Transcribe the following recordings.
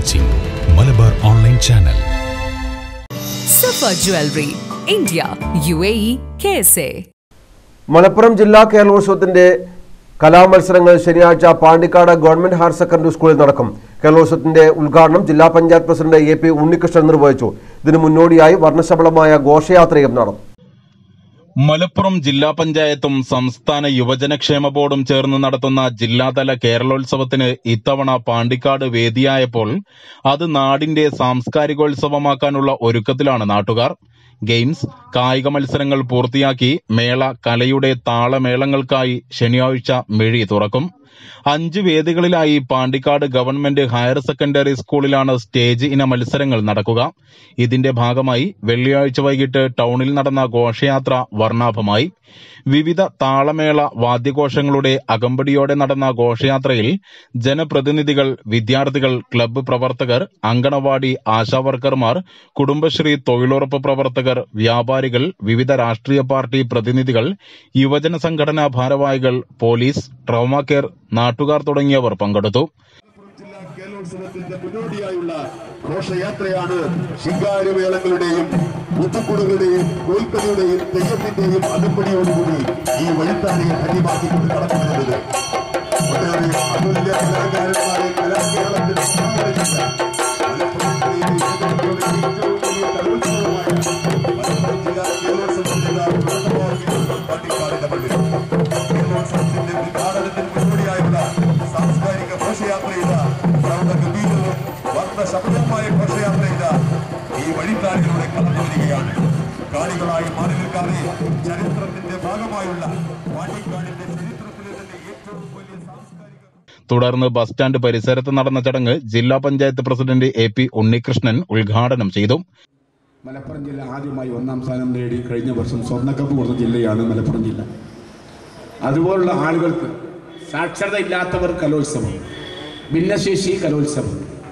watching Malabar online channel Safa jewellery India U A E K S A Malappuram ജില്ലാ കേരളോത്സവത്തിന്റെ കലാമത്സരങ്ങൾ ശനിയാഴ്ച Pandikkad government higher secondary സ്കൂളിൽ നടക്കും കേരളോത്സവത്തിന്റെ ഉദ്ഘാടനം ജില്ലാ panchayat president A P Unnikrishnan നിർവഹിച്ചു ഇതിനു മുന്നോടിയായി വർണ്ണശബളമായ ഘോഷയാത്രയും നടന്നു മലപ്പുറം ജില്ലാ പഞ്ചായത്തും സംസ്ഥാന യുവജനക്ഷേമ ബോർഡും ചേർന്ന് നടത്തുന്ന ജില്ലാതല കേരളോത്സവത്തിന് ഇത്തവണ പാണ്ടിക്കാട് വേദിയായപ്പോൾ അത് നാടിന്റെ സാംസ്കാരികോത്സവമാക്കാനുള്ള ഒരുക്കത്തിലാണ് നാട്ടുകാർ ഗെയിംസ് കായിക മത്സരങ്ങൾ പൂർത്തിയാക്കി മേള കലയുടെ താളമേളങ്ങൾക്കായി ശനിയാഴ്ച മിഴി തുറക്കും അഞ്ച് വേദികളിലായി പാണ്ടിക്കാട് ഗവൺമെന്റ് ഹയർ സെക്കൻഡറി സ്കൂളിലാണ് സ്റ്റേജ് ഇന മത്സരങ്ങൾ നടക്കുക ഇതിന്റെ ഭാഗമായി വെള്ളിയാഴ്ച വൈകിട്ട് ടൗണിൽ നടന്ന ഘോഷയാത്ര വർണ്ണാഭമായി വിവിധ താളമേള വാദ്യഘോഷങ്ങളുടെ അകമ്പടിയോടെ നടന്ന ഘോഷയാത്രയിൽ ജനപ്രതിനിധികൾ വിദ്യാർത്ഥികൾ ക്ലബ്ബ് പ്രവർത്തകർ അങ്കണവാടി ആശാവർക്കർമാർ കുടുംബശ്രീ തൊഴിലുറപ്പ് പ്രവർത്തകർ വ്യാപാരികൾ വിവിധ രാഷ്ട്രീയ പാർട്ടി പ്രതിനിധികൾ യുവജന സംഘടനാ ഭാരവാഹികൾ പോലീസ് ട്രോമ കെയർ നാട്ടുകാർ തുടങ്ങിയവർ പങ്കെടുത്തു ജില്ലാ കേരളോത്സവത്തിന്റെ മുന്നോടിയായുള്ള ഘോഷയാത്രയാണ് ശിങ്കാരമേളങ്ങളുടെയും മുത്തുക്കുടുകളുടെയും കോൽക്കളിയുടെയും തെയ്യത്തിന്റെയും അകമ്പടിയോടുകൂടി ഈ വഴിത്താരയെ ധന്യമാക്കിക്കൊണ്ട് കടക്കുന്നത് ഒട്ടേറെ അതുല്യ കലാകാരന്മാരെ കലാകേരളത്തിൽ സമ്മാനിച്ച മലപ്പുറത്തിലെ ഏറ്റവും വലിയ കലോത്സവമായ മലപ്പുറം ജില്ലാ കേരളോത്സവത്തിന്റെ തുടക്കമാവുകയാണ് പാട്ടിക്കാടിന്റെ മണ്ണിൽ കേരളോത്സവത്തിന്റെ ഉദ്ഘാടനത്തിന് മുന്നോടിയായുള്ള സാംസ്കാരിക ഘോഷയാത്രയില്ല പ്രൗഢഗംഭീരവും വർണ്ണശബ്ദവുമായ ഘോഷയാത്രയില്ല ഈ വഴിത്താരിലൂടെ കടന്നു വരികയാണ് കാണികളായി മാറി നിൽക്കാതെ ചരിത്രത്തിന്റെ ഭാഗമായുള്ള പാണ്ടിക്കാടിന്റെ ചരിത്രത്തിലെ തന്നെ ഏറ്റവും വലിയ സാംസ്കാരിക തുടർന്ന് ബസ് സ്റ്റാൻഡ് പരിസരത്ത് നടന്ന ചടങ്ങ് ജില്ലാ panchayat president A P Unnikrishnan ഉദ്ഘാടനം ചെയ്തു മലപ്പുറം ജില്ല ആദ്യമായി ഒന്നാം സ്ഥാനം നേടി കഴിഞ്ഞ വർഷം സ്വർണ്ണക്കപ്പ് കൊടുത്ത ജില്ലയാണ് മലപ്പുറം ജില്ല അതുപോലുള്ള ആളുകൾക്ക് സാക്ഷരത ഇല്ലാത്തവർ കലോത്സവം ഭിന്നശേഷി കലോത്സവം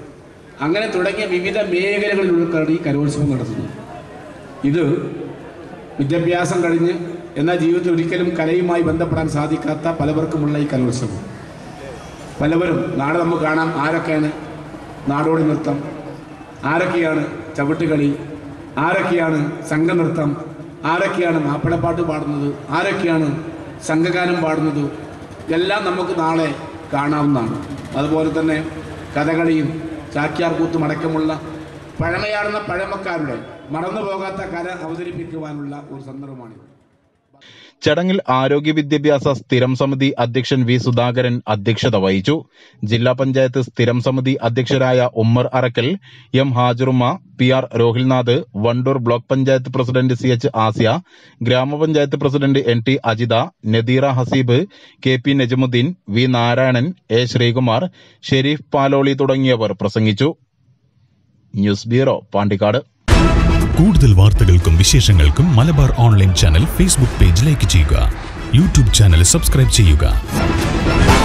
അങ്ങനെ തുടങ്ങിയ വിവിധ മേഖലകളിൽ ഉൾക്കാണ് ഈ കലോത്സവം നടത്തുന്നത് ഇത് വിദ്യാഭ്യാസം കഴിഞ്ഞ് എന്നാൽ ജീവിതത്തിൽ ഒരിക്കലും കലയുമായി ബന്ധപ്പെടാൻ സാധിക്കാത്ത പലവർക്കുമുള്ള ഈ കലോത്സവം പലവരും നാളെ നമുക്ക് കാണാം ആരൊക്കെയാണ് നാടോടി നൃത്തം ആരൊക്കെയാണ് ചവിട്ടുകളി ആരൊക്കെയാണ് സംഘനൃത്തം ആരൊക്കെയാണ് മാപ്പിളപ്പാട്ട് പാടുന്നത് ആരൊക്കെയാണ് സംഘഗാനം പാടുന്നത് എല്ലാം നമുക്ക് നാളെ കാണാവുന്നതാണ് അതുപോലെ തന്നെ കഥകളിയും ചാക്യാർകൂത്തും അടക്കമുള്ള പഴമയാർന്ന പഴമക്കാരുടെ മറന്നു പോകാത്ത കല അവതരിപ്പിക്കുവാനുള്ള ഒരു സന്ദർഭമാണിത് ചടങ്ങിൽ ആരോഗ്യ വിദ്യാഭ്യാസ സ്ഥിരം സമിതി അധ്യക്ഷൻ വി സുധാകരൻ അധ്യക്ഷത വഹിച്ചു ജില്ലാ പഞ്ചായത്ത് സ്ഥിരം സമിതി അധ്യക്ഷരായ Ummer Arakkal M Hajarumma P R Rohilnath Wandoor block panchayat president C H Asiya ഗ്രാമപഞ്ചായത്ത് president N T Ajitha Nadeera Haseeb K P Najmudheen V Narayanan A Sreekumar Sherif Paloli തുടങ്ങിയവർ പ്രസംഗിച്ചു ന്യൂസ് ബ്യൂറോ പാണ്ടിക്കാട് കൂടുതൽ വാർത്തകൾക്കും വിശേഷങ്ങൾക്കും Malabar online channel Facebook page like ചെയ്യുക യൂട്യൂബ് ചാനൽ സബ്സ്ക്രൈബ് ചെയ്യുക